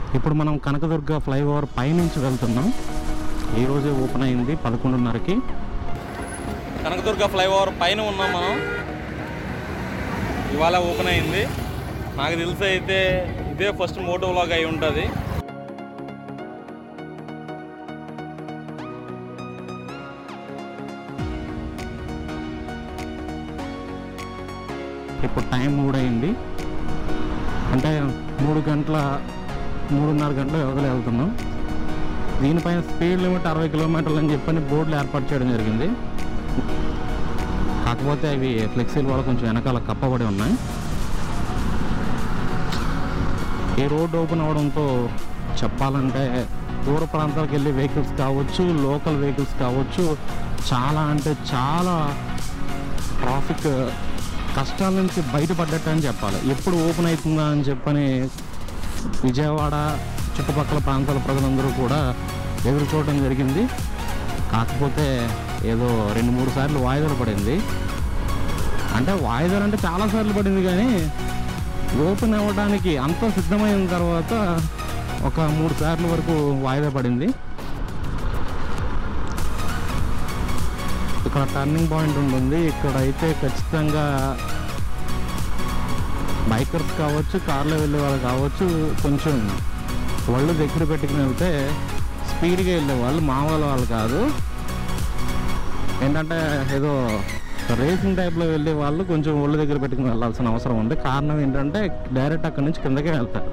ఇప్పుడు మనం కనకదుర్గ ఫ్లైఓవర్ పైనుంచి వెళ్తున్నాం ఈ రోజే ఓపెన్ అయింది పదకొండున్నరకి కనకదుర్గ ఫ్లైఓవర్ పైన ఉన్నాం మనం ఇవాళ ఓపెన్ అయింది నాకు తెలిసి అయితే ఇదే ఫస్ట్ మోటో వ్లాగ్ అయి ఉంటుంది ఇప్పుడు టైం మూడు అయింది అంటే మూడు గంటల మూడున్నర గంటల యోగలు వెళ్తున్నాం దీనిపైన స్పీడ్ లిమిట్ అరవై కిలోమీటర్లు అని చెప్పని బోర్డులు ఏర్పాటు చేయడం జరిగింది కాకపోతే అవి ఫ్లెక్సీల వల్ల కొంచెం వెనకాల కప్పబడి ఉన్నాయి ఈ రోడ్ ఓపెన్ అవడంతో చెప్పాలంటే దూర ప్రాంతాలకు వెళ్ళే వెహికల్స్ కావచ్చు లోకల్ వెహికల్స్ కావచ్చు చాలా అంటే చాలా ట్రాఫిక్ కష్టాల నుంచి బయటపడ్డట్టు అని చెప్పాలి ఎప్పుడు ఓపెన్ అవుతుందా అని చెప్పని విజయవాడ చుట్టుపక్కల ప్రాంతాల ప్రజలందరూ కూడా ఎదురు చూడడం జరిగింది కాకపోతే ఏదో రెండు మూడు సార్లు వాయిదాలు పడింది అంటే వాయిదాలు అంటే చాలా సార్లు పడింది కానీ ఓపెన్ అవ్వడానికి అంతా సిద్ధమైన తర్వాత ఒక మూడు సార్లు వరకు వాయిదా పడింది ఇక్కడ టర్నింగ్ పాయింట్ ఉంటుంది ఇక్కడ అయితే ఖచ్చితంగా బైకర్స్ కావచ్చు కార్లో వెళ్ళే వాళ్ళు కావచ్చు కొంచెం ఒళ్ళు దగ్గర పెట్టుకుని వెళ్తే స్పీడ్గా వెళ్ళే వాళ్ళు మామూలు వాళ్ళు కాదు ఏంటంటే ఏదో రేసింగ్ టైప్లో వెళ్ళే వాళ్ళు కొంచెం ఒళ్ళు దగ్గర పెట్టుకుని వెళ్ళాల్సిన అవసరం ఉంది కారణం ఏంటంటే డైరెక్ట్ అక్కడి నుంచి కిందకే వెళ్తారు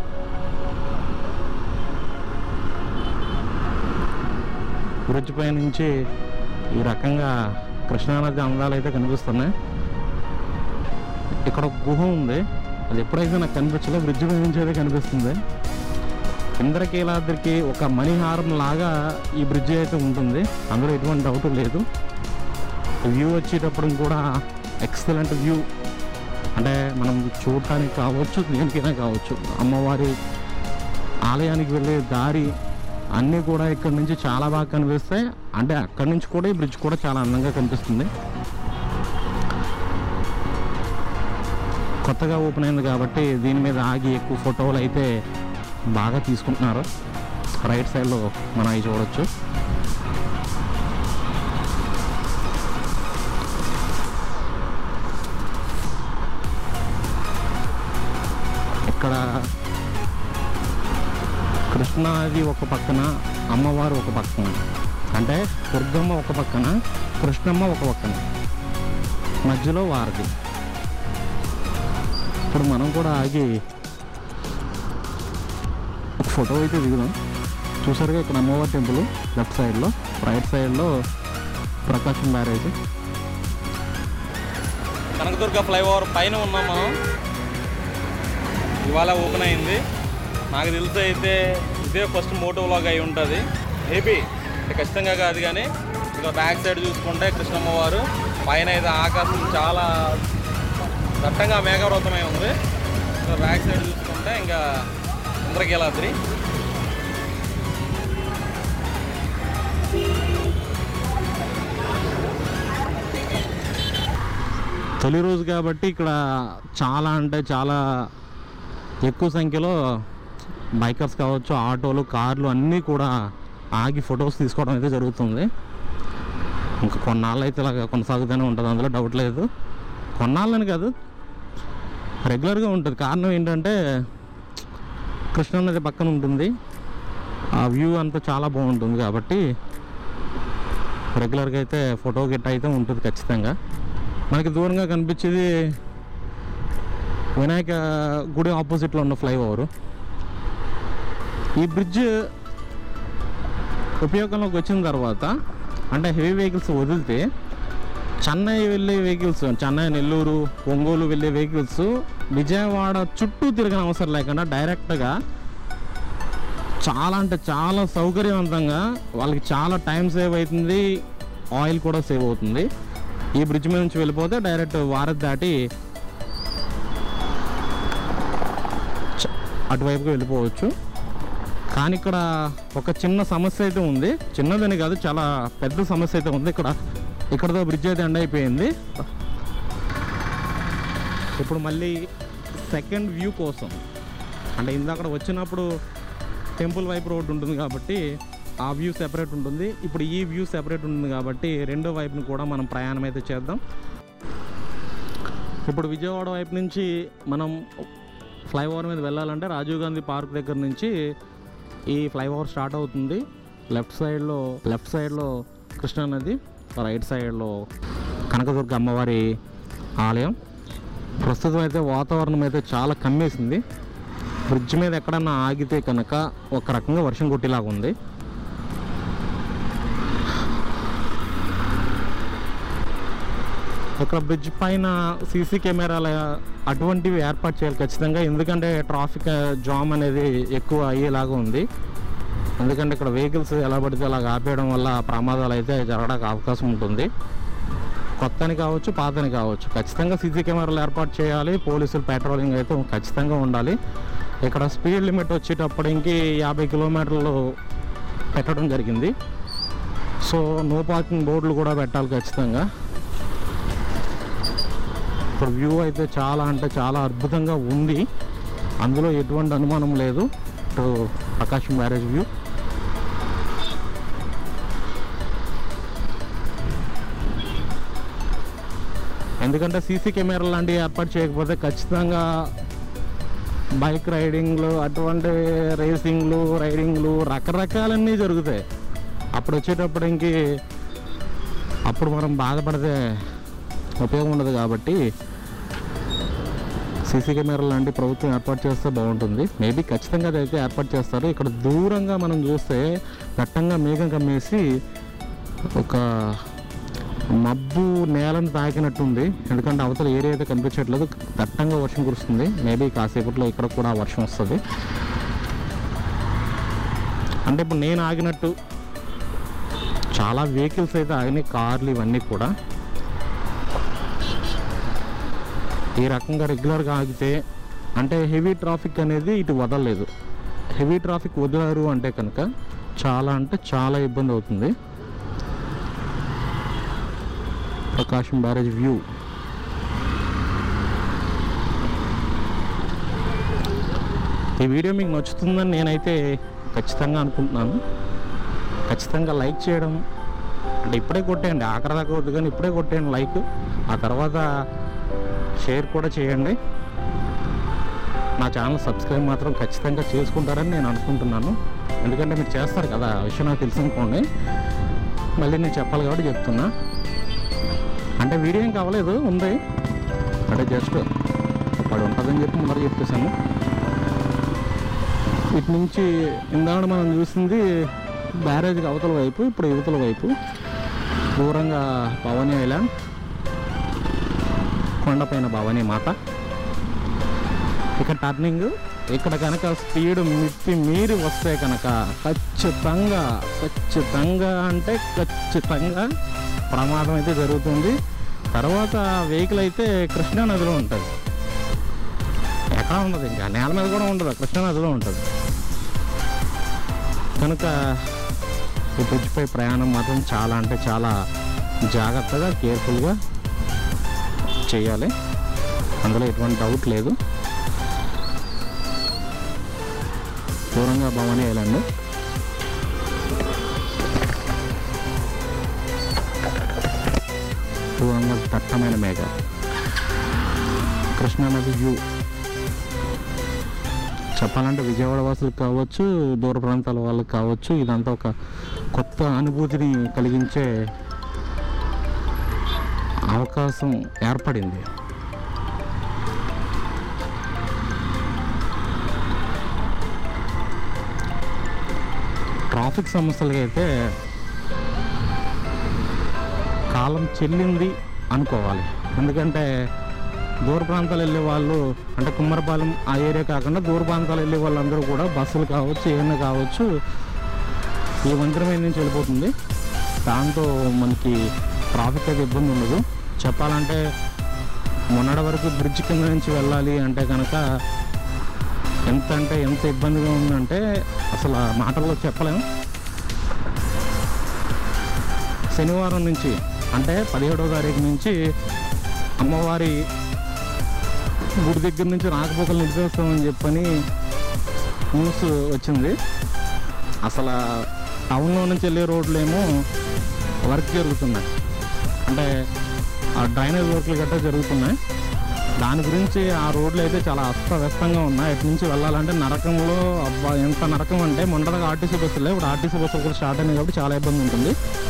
బ్రిడ్జ్ పై నుంచి ఈ రకంగా కృష్ణానది అందాలు అయితే కనిపిస్తున్నాయి ఇక్కడ ఒక గుహ ఉంది అది ఎప్పుడైతే నాకు కనిపించలే బ్రిడ్జ్ పై నుంచి అయితే కనిపిస్తుంది ఇంద్రకీలాద్రికి ఒక మణిహారం లాగా ఈ బ్రిడ్జ్ అయితే ఉంటుంది అందులో ఎటువంటి డౌట్ లేదు వ్యూ వచ్చేటప్పుడు కూడా ఎక్సలెంట్ వ్యూ అంటే మనం చూడటానికి కావచ్చు దేనికైనా కావచ్చు అమ్మవారి ఆలయానికి వెళ్ళే దారి అన్నీ కూడా ఇక్కడ నుంచి చాలా బాగా కనిపిస్తాయి అంటే అక్కడి నుంచి కూడా ఈ బ్రిడ్జ్ కూడా చాలా అందంగా కనిపిస్తుంది కొత్తగా ఓపెన్ అయింది కాబట్టి దీని మీద ఆగి ఎక్కువ ఫోటోలు అయితే బాగా తీసుకుంటున్నారు రైట్ సైడ్లో మనం అవి చూడొచ్చు ఇక్కడ కృష్ణాది ఒక పక్కన అమ్మవారు ఒక పక్కన అంటే దుర్గమ్మ ఒక పక్కన కృష్ణమ్మ ఒక పక్కన మధ్యలో వారధి ఇప్పుడు మనం కూడా ఆగి ఒక ఫోటో అయితే దిగుదాం చూసారుగా ఇక్కడ అమ్మవారి టెంపుల్ లెఫ్ట్ సైడ్లో రైట్ సైడ్లో ప్రకాశం బ్యారేజ్ కనకదుర్గ ఫ్లైఓవర్ పైన ఉన్నాం మనం ఇవాళ ఓపెన్ అయింది నాకు తెలిసి అయితే ఇదే ఫస్ట్ మోటో వ్లాగ్ అయి ఉంటుంది మేబీ అంటే ఖచ్చితంగా కాదు కానీ ఇక బ్యాక్ సైడ్ చూసుకుంటే కృష్ణమ్మ వారు పైన అయితే ఆకాశం చాలా దట్టంగా మేఘవ్రతమై ఉంది ఇంకా బ్యాక్ సైడ్ చూసుకుంటే ఇంకా ఇంద్రకీలాద్రి తొలి రోజు కాబట్టి ఇక్కడ చాలా అంటే చాలా ఎక్కువ సంఖ్యలో బైకర్స్ కావచ్చు ఆటోలు కార్లు అన్నీ కూడా ఆగి ఫొటోస్ తీసుకోవడం అయితే జరుగుతుంది ఇంకా కొన్నాళ్ళు అయితే ఇలాగ కొనసాగుతూనే ఉంటుంది అందులో డౌట్ లేదు కొన్నాళ్ళని కాదు రెగ్యులర్గా ఉంటుంది కారణం ఏంటంటే కృష్ణానది పక్కన ఉంటుంది ఆ వ్యూ అంతా చాలా బాగుంటుంది కాబట్టి రెగ్యులర్గా అయితే ఫోటో గిట్ట అయితే ఉంటుంది ఖచ్చితంగా మనకి దూరంగా కనిపించేది వినాయక గుడి ఆపోజిట్లో ఉన్న ఫ్లైఓవర్ ఈ బ్రిడ్జ్ ఉపయోగంలోకి వచ్చిన తర్వాత అంటే హెవీ వెహికల్స్ వదిలితే చెన్నై వెళ్ళే వెహికల్స్ చెన్నై నెల్లూరు ఒంగోలు వెళ్ళే వెహికల్స్ విజయవాడ చుట్టూ తిరగని అవసరం లేకుండా డైరెక్ట్గా చాలా అంటే చాలా సౌకర్యవంతంగా వాళ్ళకి చాలా టైం సేవ్ అవుతుంది ఆయిల్ కూడా సేవ్ అవుతుంది ఈ బ్రిడ్జ్ మీద నుంచి వెళ్ళిపోతే డైరెక్ట్ వారధి దాటి చ- అటువైపుకి వెళ్ళిపోవచ్చు కానీ ఇక్కడ ఒక చిన్న సమస్య అయితే ఉంది చిన్నదని కాదు చాలా పెద్ద సమస్య అయితే ఉంది ఇక్కడ ఇక్కడతో బ్రిడ్జ్ అయితే ఎండ్ అయిపోయింది ఇప్పుడు మళ్ళీ సెకండ్ వ్యూ కోసం అంటే ఇందాక వచ్చినప్పుడు టెంపుల్ వైపు రోడ్డు ఉంటుంది కాబట్టి ఆ వ్యూ సెపరేట్ ఉంటుంది ఇప్పుడు ఈ వ్యూ సెపరేట్ ఉంటుంది కాబట్టి రెండో వైపుని కూడా మనం ప్రయాణం అయితే చేద్దాం ఇప్పుడు విజయవాడ వైపు నుంచి మనం ఫ్లైఓవర్ మీద వెళ్ళాలంటే రాజీవ్ గాంధీ పార్క్ దగ్గర నుంచి ఈ ఫ్లైఓవర్ స్టార్ట్ అవుతుంది లెఫ్ట్ సైడ్లో లెఫ్ట్ సైడ్లో కృష్ణానది రైట్ సైడ్లో కనకదుర్గ అమ్మవారి ఆలయం ప్రస్తుతం అయితే వాతావరణం అయితే చాలా కమ్మేసింది బ్రిడ్జ్ మీద ఎక్కడన్నా ఆగితే కనుక ఒక రకంగా వర్షం కొట్టేలాగా ఉంది ఇక్కడ బ్రిడ్జ్ పైన సీసీ కెమెరాల అటువంటివి ఏర్పాటు చేయాలి ఖచ్చితంగా ఎందుకంటే ట్రాఫిక్ జామ్ అనేది ఎక్కువ అయ్యేలాగా ఉంది ఎందుకంటే ఇక్కడ వెహికల్స్ ఎలా పడితే అలా ఆపేయడం వల్ల ప్రమాదాలు అయితే జరగడానికి అవకాశం ఉంటుంది కొత్తని కావచ్చు పాతని కావచ్చు ఖచ్చితంగా సీసీ కెమెరాలు ఏర్పాటు చేయాలి పోలీసులు పెట్రోలింగ్ అయితే ఖచ్చితంగా ఉండాలి ఇక్కడ స్పీడ్ లిమిట్ వచ్చేటప్పటికి యాభై కిలోమీటర్లు పెట్టడం జరిగింది సో నో పార్కింగ్ బోర్డులు కూడా పెట్టాలి ఖచ్చితంగా ఇప్పుడు వ్యూ అయితే చాలా అంటే చాలా అద్భుతంగా ఉంది అందులో ఎటువంటి అనుమానం లేదు ఇటు ప్రకాశం బ్యారేజ్ వ్యూ ఎందుకంటే సీసీ కెమెరా లాంటివి ఏర్పాటు చేయకపోతే ఖచ్చితంగా బైక్ రైడింగ్లు అటువంటి రేసింగ్లు రైడింగ్లు రకరకాలన్నీ జరుగుతాయి అప్పుడు వచ్చేటప్పటికి అప్పుడు మనం బాధపడితే ఉపయోగం ఉండదు కాబట్టి సీసీ కెమెరా లాంటి ప్రభుత్వం ఏర్పాటు చేస్తే బాగుంటుంది మేబీ ఖచ్చితంగా అదైతే ఏర్పాటు చేస్తారు ఇక్కడ దూరంగా మనం చూస్తే దట్టంగా మేఘం కమ్మేసి ఒక మబ్బు నేలను తాకినట్టుంది ఎందుకంటే అవతల ఏరియా అయితే కనిపించట్లేదు దట్టంగా వర్షం కురుస్తుంది మేబీ కాసేపట్లో ఇక్కడ కూడా వర్షం వస్తుంది అంటే ఇప్పుడు నేను ఆగినట్టు చాలా వెహికల్స్ అయితే ఆగినాయి కార్లు ఇవన్నీ కూడా ఈ రకంగా రెగ్యులర్గా ఆగితే అంటే హెవీ ట్రాఫిక్ అనేది ఇటు వదలలేదు హెవీ ట్రాఫిక్ వదిలారు అంటే కనుక చాలా అంటే చాలా ఇబ్బంది అవుతుంది ప్రకాశం బ్యారేజ్ వ్యూ ఈ వీడియో మీకు నచ్చుతుందని నేనైతే ఖచ్చితంగా అనుకుంటున్నాను ఖచ్చితంగా లైక్ చేయడం అంటే ఇప్పుడే కొట్టేయండి ఆఖరి దాకా వద్దు కానీ ఇప్పుడే కొట్టేయండి లైక్ ఆ తర్వాత షేర్ కూడా చేయండి నా ఛానల్ సబ్స్క్రైబ్ మాత్రం ఖచ్చితంగా చేసుకుంటారని నేను అనుకుంటున్నాను ఎందుకంటే మీరు చేస్తారు కదా ఆ విషయం నాకు తెలుసు అనుకోండి మళ్ళీ నేను చెప్పాలి కాబట్టి చెప్తున్నా అంటే వీడియో ఏం కావలేదు ఉంది అంటే జస్ట్ వాడు ఉంటుందని చెప్పి ముందర చెప్పేశాను ఇటు నుంచి ఇందాక మనం చూసింది బ్యారేజ్కి అవతల వైపు ఇప్పుడు యువతల వైపు దూరంగా భవానీ ఐలాండ్ కొండపైన భవానీ మాత ఇక్కడ టర్నింగ్ ఇక్కడ కనుక స్పీడ్ మిత్తి మీరి వస్తే కనుక ఖచ్చితంగా ఖచ్చితంగా అంటే ఖచ్చితంగా ప్రమాదం అయితే జరుగుతుంది తర్వాత వెహికల్ అయితే కృష్ణా నదిలో ఉంటుంది ఎక్కడ ఉండదు ఇంకా నేల మీద కూడా ఉండదు కృష్ణా నదిలో ఉంటుంది కనుక ఈ బ్రిడ్జ్పై ప్రయాణం మాత్రం చాలా అంటే చాలా జాగ్రత్తగా కేర్ఫుల్గా చేయాలి అందులో ఎటువంటి డౌట్ లేదు దూరంగా భవానీ ఐలాండ్ దూరంగా దట్టమైన మేఘ కృష్ణానది వ్యూ చెప్పాలంటే విజయవాడ వాసులకు కావచ్చు దూర ప్రాంతాల వాళ్ళకి కావచ్చు ఇదంతా ఒక కొత్త అనుభూతిని కలిగించే అవకాశం ఏర్పడింది ట్రాఫిక్ సమస్యలకి అయితే కాలం చెల్లింది అనుకోవాలి ఎందుకంటే దూర ప్రాంతాలు వెళ్ళే వాళ్ళు అంటే కుమ్మరపాలెం ఆ ఏరియా కాకుండా దూర ప్రాంతాలు వెళ్ళే వాళ్ళందరూ కూడా బస్సులు కావచ్చు ఏమైనా కావచ్చు ఈ వంతెన మీద నుంచి వెళ్ళిపోతుంది దాంతో మనకి ట్రాఫిక్ అయితే ఇబ్బంది ఉండదు చెప్పాలంటే మొన్నటి వరకు బ్రిడ్జ్ కింద నుంచి వెళ్ళాలి అంటే కనుక ఎంత అంటే ఎంత ఇబ్బందిగా ఉందంటే అసలు ఆ మాటల్లో చెప్పలేము శనివారం నుంచి అంటే పదిహేడో తారీఖు నుంచి అమ్మవారి గుడి దగ్గర నుంచి రాకపోకలు నిలిపేస్తామని చెప్పని న్యూస్ వచ్చింది అసలు టౌన్లో నుంచి వెళ్ళే రోడ్లు ఏమో వర్క్ జరుగుతున్నాయి అంటే ఆ డ్రైనేజ్ వర్క్లు గట్రా జరుగుతున్నాయి దాని గురించి ఆ రోడ్లు అయితే చాలా అస్తవ్యస్తంగా ఉన్నాయి ఇటు నుంచి వెళ్ళాలంటే నరకంలో అబ్బా ఎంత నరకం అంటే మొన్నటిగా ఆర్టీసీ బస్సులే ఇప్పుడు ఆర్టీసీ బస్సులు కూడా స్టార్ట్ అయినాయి కాబట్టి చాలా ఇబ్బంది ఉంటుంది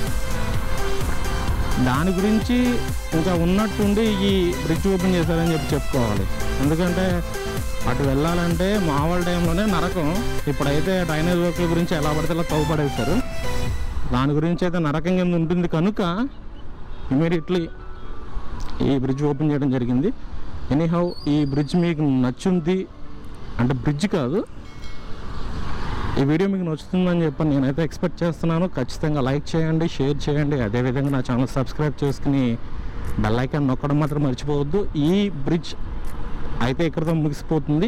దాని గురించి ఇంకా ఉన్నట్టుండి ఈ బ్రిడ్జ్ ఓపెన్ చేశారని చెప్పి చెప్పుకోవాలి ఎందుకంటే అటు వెళ్ళాలంటే మామూలు టైంలోనే నరకం ఇప్పుడైతే డ్రైనేజ్ వర్క్ల గురించి ఎలా పడితే అలా తవ్వుపడేశారు దాని గురించి అయితే నరకం కింద ఉంటుంది కనుక ఇమీడియట్లీ ఈ బ్రిడ్జ్ ఓపెన్ చేయడం జరిగింది ఎనీహౌ ఈ బ్రిడ్జ్ మీకు నచ్చుంది అంటే బ్రిడ్జ్ కాదు ఈ వీడియో మీకు నచ్చుతుందని చెప్పి నేనైతే ఎక్స్పెక్ట్ చేస్తున్నాను ఖచ్చితంగా లైక్ చేయండి షేర్ చేయండి అదేవిధంగా నా ఛానల్ సబ్స్క్రైబ్ చేసుకుని బెల్ ఐకాన్ నొక్కడం మాత్రం మర్చిపోవద్దు ఈ బ్రిడ్జ్ అయితే ఇక్కడితో ముగిసిపోతుంది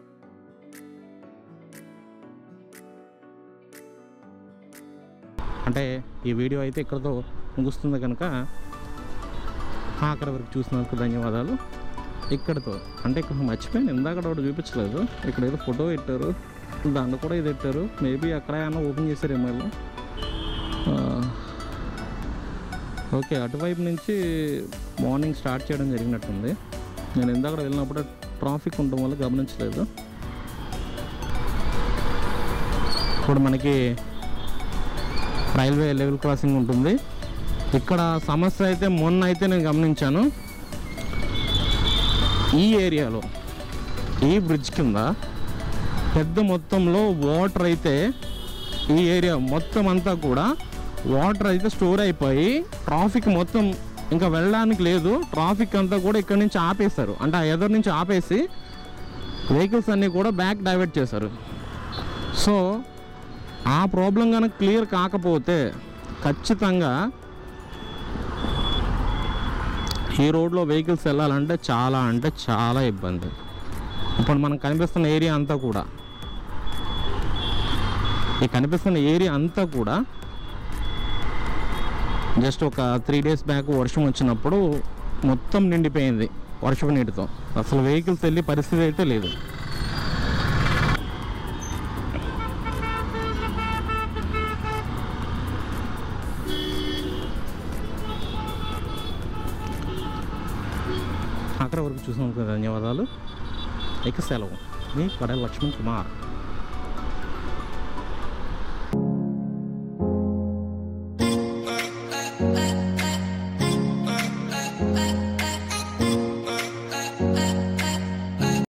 అంటే ఈ వీడియో అయితే ఇక్కడితో ముగుస్తుంది కనుక అక్కడ వరకు చూసినందుకు ధన్యవాదాలు ఇక్కడతో అంటే ఇక్కడ మర్చిపోయాను ఇందాక ఒకటి చూపించలేదు ఇక్కడ ఏదో ఫోటో పెట్టారు దాంట్లో కూడా ఇది పెట్టారు మేబీ అక్కడ ఏమన్నా ఓపెన్ చేశారు ఏమైనా ఓకే అటువైపు నుంచి మార్నింగ్ స్టార్ట్ చేయడం జరిగినట్టుంది నేను ఇందాక వెళ్ళినప్పుడు ట్రాఫిక్ ఉండడం వల్ల గమనించలేదు ఇప్పుడు మనకి రైల్వే లెవెల్ క్రాసింగ్ ఉంటుంది ఇక్కడ సమస్య అయితే మొన్న అయితే నేను గమనించాను ఈ ఏరియాలో ఈ బ్రిడ్జ్ కింద పెద్ద మొత్తంలో వాటర్ అయితే ఈ ఏరియా మొత్తం అంతా కూడా వాటర్ అయితే స్టోర్ అయిపోయి ట్రాఫిక్ మొత్తం ఇంకా వెళ్ళడానికి లేదు ట్రాఫిక్ అంతా కూడా ఇక్కడ నుంచి ఆపేశారు అంటే ఆ ఎదురు నుంచి ఆపేసి వెహికల్స్ అన్నీ కూడా బ్యాక్ డైవర్ట్ చేశారు సో ఆ ప్రాబ్లం కనుక క్లియర్ కాకపోతే ఖచ్చితంగా ఈ రోడ్లో వెహికల్స్ వెళ్ళాలంటే చాలా అంటే చాలా ఇబ్బంది ఇప్పుడు మనకు కనిపిస్తున్న ఏరియా అంతా కూడా ఈ కనిపిస్తున్న ఏరియా అంతా కూడా జస్ట్ ఒక త్రీ డేస్ బ్యాక్ వర్షం వచ్చినప్పుడు మొత్తం నిండిపోయింది వర్షపు నీటితో అసలు వెహికల్స్ వెళ్ళే పరిస్థితి అయితే లేదు అక్కడ వరకు చూసినందుకు ధన్యవాదాలు ఇక సెలవు మీ కడల లక్ష్మణ్ కుమార్